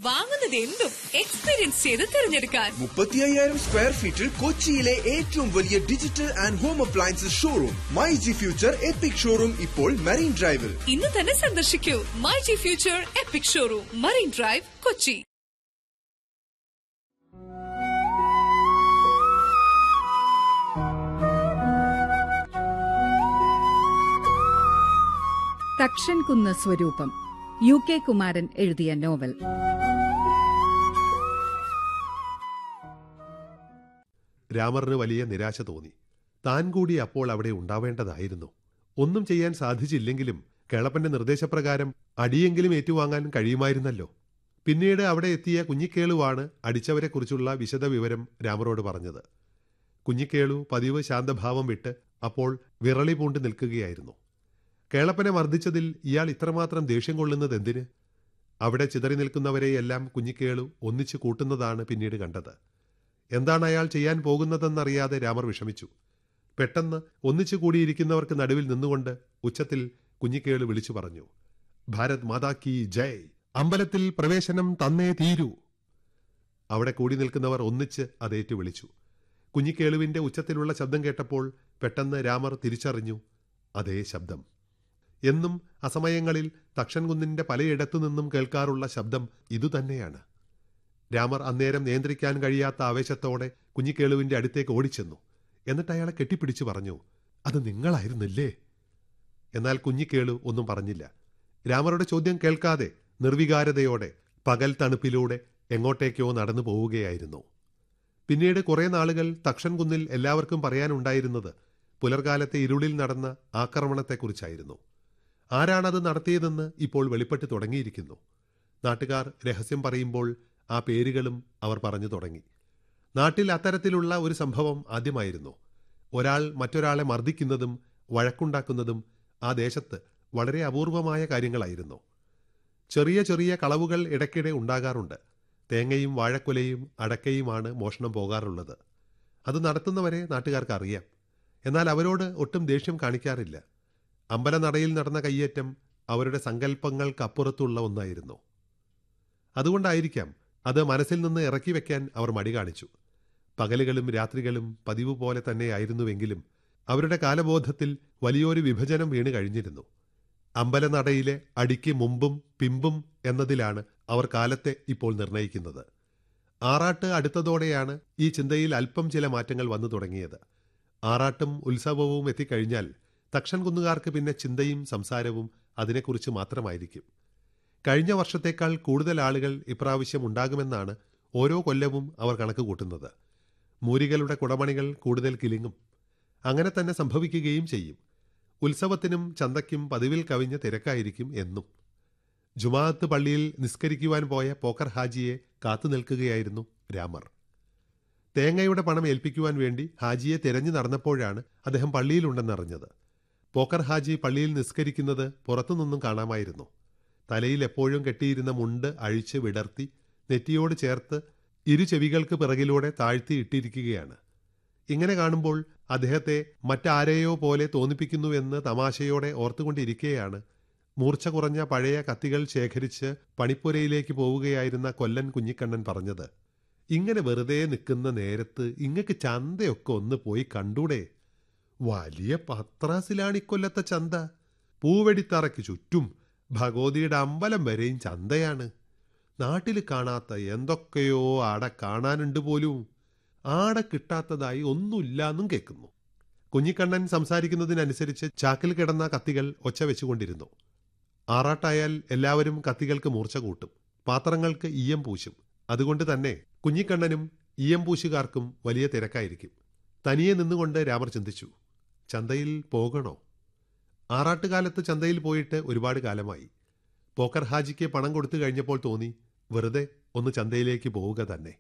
വാങ്ങുന്നത് എന്തും എക്സ്പീരിയൻസ് ചെയ്ത് തിരഞ്ഞെടുക്കാൻ മുപ്പത്തി അയ്യായിരം സ്ക്വയർ ഫീറ്റിൽ കൊച്ചിയിലെ ഏറ്റവും വലിയ digital and home appliances showroom my G future epic showroom ഇപ്പോൾ മറീൻ ഡ്രൈവിൽ ഇന്ന് തന്നെ സന്ദർശിക്കൂ my G future epic showroom marine drive Kochi Thakshankunnu Swaroopam U K Kumaran എഴുതിയ നോവൽ രാമറിന് വലിയ നിരാശ തോന്നി താൻ കൂടി അപ്പോൾ അവിടെ ഉണ്ടാവേണ്ടതായിരുന്നു ഒന്നും ചെയ്യാൻ സാധിച്ചില്ലെങ്കിലും കേളപ്പന്റെ നിർദ്ദേശപ്രകാരം അടിയെങ്കിലും ഏറ്റുവാങ്ങാൻ കഴിയുമായിരുന്നല്ലോ പിന്നീട് അവിടെ എത്തിയ കുഞ്ഞിക്കേളുവാണ് അടിച്ചവരെക്കുറിച്ചുള്ള വിശദവിവരം രാമറോട് പറഞ്ഞത് കുഞ്ഞിക്കേളു പതിവ് ശാന്തഭാവം വിട്ട് അപ്പോൾ വിറളി പൂണ്ട് നിൽക്കുകയായിരുന്നു കേളപ്പനെ മർദ്ദിച്ചതിൽ ഇയാൾ ഇത്രമാത്രം ദേഷ്യം കൊള്ളുന്നത് എന്തിന് അവിടെ ചിതറി നിൽക്കുന്നവരെയെല്ലാം കുഞ്ഞിക്കേളു ഒന്നിച്ചു കൂട്ടുന്നതാണ് പിന്നീട് കണ്ടത് എന്താണ് അയാൾ ചെയ്യാൻ പോകുന്നതെന്നറിയാതെ രാമർ വിഷമിച്ചു പെട്ടെന്ന് ഒന്നിച്ചു കൂടിയിരിക്കുന്നവർക്ക് നടുവിൽ നിന്നുകൊണ്ട് ഉച്ചത്തിൽ കുഞ്ഞിക്കേളു വിളിച്ചു പറഞ്ഞു ഭാരത് മാതാ കി ജയ് അമ്പലത്തിൽ പ്രവേശനം തന്നേ തീരൂ അവിടെ കൂടി നിൽക്കുന്നവർ ഒന്നിച്ച് അതേറ്റു വിളിച്ചു കുഞ്ഞിക്കേളുവിന്റെ ഉച്ചത്തിലുള്ള ശബ്ദം കേട്ടപ്പോൾ പെട്ടെന്ന് രാമർ തിരിച്ചറിഞ്ഞു അതേ ശബ്ദം എന്നും അസമയങ്ങളിൽ തക്ഷൻകുന്നിന്റെ പലയിടത്തു നിന്നും കേൾക്കാറുള്ള ശബ്ദം ഇതുതന്നെയാണ് രാമർ അന്നേരം നിയന്ത്രിക്കാൻ കഴിയാത്ത ആവേശത്തോടെ കുഞ്ഞിക്കേളുവിന്റെ അടുത്തേക്ക് ഓടിച്ചെന്നു എന്നിട്ട് അയാളെ കെട്ടിപ്പിടിച്ചു പറഞ്ഞു അത് നിങ്ങളായിരുന്നില്ലേ എന്നാൽ കുഞ്ഞിക്കേളു ഒന്നും പറഞ്ഞില്ല രാമറുടെ ചോദ്യം കേൾക്കാതെ നിർവികാരതയോടെ പകൽ തണുപ്പിലൂടെ എങ്ങോട്ടേക്കോ നടന്നു പോവുകയായിരുന്നു പിന്നീട് കുറേ നാളുകൾ തക്ഷൻകുന്നിൽ എല്ലാവർക്കും പറയാനുണ്ടായിരുന്നത് പുലർകാലത്തെ ഇരുളിൽ നടന്ന ആക്രമണത്തെക്കുറിച്ചായിരുന്നു ആരാണത് നടത്തിയതെന്ന് ഇപ്പോൾ വെളിപ്പെട്ട് തുടങ്ങിയിരിക്കുന്നു നാട്ടുകാർ രഹസ്യം പറയുമ്പോൾ ആ പേരുകളും അവർ പറഞ്ഞു തുടങ്ങി നാട്ടിൽ അത്തരത്തിലുള്ള ഒരു സംഭവം ആദ്യമായിരുന്നു ഒരാൾ മറ്റൊരാളെ മർദ്ദിക്കുന്നതും വഴക്കുണ്ടാക്കുന്നതും ആ ദേശത്ത് വളരെ അപൂർവമായ കാര്യങ്ങളായിരുന്നു ചെറിയ ചെറിയ കളവുകൾ ഇടയ്ക്കിടെ ഉണ്ടാകാറുണ്ട് തേങ്ങയും വാഴക്കുലയും അടക്കയുമാണ് മോഷണം പോകാറുള്ളത് അത് നടത്തുന്നവരെ നാട്ടുകാർക്ക് അറിയാം എന്നാൽ അവരോട് ഒട്ടും ദേഷ്യം കാണിക്കാറില്ല അമ്പലനടയിൽ നടന്ന കയ്യേറ്റം അവരുടെ സങ്കല്പങ്ങൾക്കപ്പുറത്തുള്ള ഒന്നായിരുന്നു അതുകൊണ്ടായിരിക്കാം അത് മനസ്സിൽ നിന്ന് ഇറക്കി വെക്കാൻ അവർ മടി കാണിച്ചു പകലുകളും രാത്രികളും പതിവ് പോലെ തന്നെയായിരുന്നുവെങ്കിലും അവരുടെ കാലബോധത്തിൽ വലിയൊരു വിഭജനം വീണ് കഴിഞ്ഞിരുന്നു അമ്പലനടയിലെ അടിക്ക് മുമ്പും പിമ്പും എന്നതിലാണ് അവർ കാലത്തെ ഇപ്പോൾ നിർണയിക്കുന്നത് ആറാട്ട് അടുത്തതോടെയാണ് ഈ ചിന്തയിൽ അല്പം ചില മാറ്റങ്ങൾ വന്നു തുടങ്ങിയത് ആറാട്ടും ഉത്സവവും എത്തിക്കഴിഞ്ഞാൽ തക്ഷൻകുന്നുകാർക്ക് പിന്നെ ചിന്തയും സംസാരവും അതിനെക്കുറിച്ച് മാത്രമായിരിക്കും കഴിഞ്ഞ വർഷത്തേക്കാൾ കൂടുതൽ ആളുകൾ ഇപ്രാവശ്യം ഉണ്ടാകുമെന്നാണ് ഓരോ കൊല്ലവും അവർ കണക്ക് കൂട്ടുന്നത് മൂരികളുടെ കുടമണികൾ കൂടുതൽ കിലിങ്ങും അങ്ങനെ തന്നെ സംഭവിക്കുകയും ചെയ്യും ഉത്സവത്തിനും ചന്തയ്ക്കും പതിവിൽ കവിഞ്ഞ തിരക്കായിരിക്കും എന്നും ജുമാഅത്ത് പള്ളിയിൽ നിസ്കരിക്കുവാൻ പോയ പോക്കർ ഹാജിയെ കാത്തു നിൽക്കുകയായിരുന്നു രാമർ തേങ്ങയുടെ പണം ഏൽപ്പിക്കുവാൻ വേണ്ടി ഹാജിയെ തിരഞ്ഞു നടന്നപ്പോഴാണ് അദ്ദേഹം പള്ളിയിലുണ്ടെന്നറിഞ്ഞത് പോക്കർ ഹാജി പള്ളിയിൽ നിസ്കരിക്കുന്നത് പുറത്തുനിന്നും കാണാമായിരുന്നു തലയിൽ എപ്പോഴും കെട്ടിയിരുന്ന മുണ്ട് അഴിച്ച് വിടർത്തി നെറ്റിയോട് ചേർത്ത് ഇരു ചെവികൾക്ക് പിറകിലൂടെ താഴ്ത്തി ഇട്ടിരിക്കുകയാണ് ഇങ്ങനെ കാണുമ്പോൾ അദ്ദേഹത്തെ മറ്റാരെയോ പോലെ തോന്നിപ്പിക്കുന്നുവെന്ന് തമാശയോടെ ഓർത്തുകൊണ്ടിരിക്കെയാണ് മൂർച്ച കുറഞ്ഞ പഴയ കത്തികൾ ശേഖരിച്ച് പണിപ്പുരയിലേക്ക് പോവുകയായിരുന്ന കൊല്ലൻ കുഞ്ഞിക്കണ്ണൻ പറഞ്ഞത് ഇങ്ങനെ വെറുതെ നിൽക്കുന്ന നേരത്ത് ഇങ്ങക്ക് ചന്തയൊക്കെ ഒന്ന് പോയി കണ്ടൂടെ വലിയ പത്രാസിലാണ് ഇക്കൊല്ലത്തെ ചന്ത പൂവെടിത്തറയ്ക്ക് ചുറ്റും ഭഗവതിയുടെ അമ്പലം വരെയും ചന്തയാണ് നാട്ടിൽ കാണാത്ത എന്തൊക്കെയോ ആടെ കാണാനുണ്ട് പോലും ആടെ കിട്ടാത്തതായി ഒന്നുമില്ലാന്നും കേൾക്കുന്നു കുഞ്ഞിക്കണ്ണൻ സംസാരിക്കുന്നതിനനുസരിച്ച് ചാക്കിൽ കിടന്ന കത്തികൾ ഒച്ച വെച്ചുകൊണ്ടിരുന്നു ആറാട്ടായാൽ എല്ലാവരും കത്തികൾക്ക് മൂർച്ച കൂട്ടും പാത്രങ്ങൾക്ക് ഈയം പൂശും അതുകൊണ്ട് തന്നെ കുഞ്ഞിക്കണ്ണനും ഈയം പൂശുകാർക്കും വലിയ തിരക്കായിരിക്കും തനിയെ നിന്നുകൊണ്ട് രാമർ ചിന്തിച്ചു ചന്തയിൽ പോകണോ ആറാട്ടുകാലത്ത് ചന്തയിൽ പോയിട്ട് ഒരുപാട് കാലമായി പോക്കർ ഹാജിക്ക് പണം കൊടുത്തു കഴിഞ്ഞപ്പോൾ തോന്നി വെറുതെ ഒന്ന് ചന്തയിലേക്ക് പോവുക തന്നെ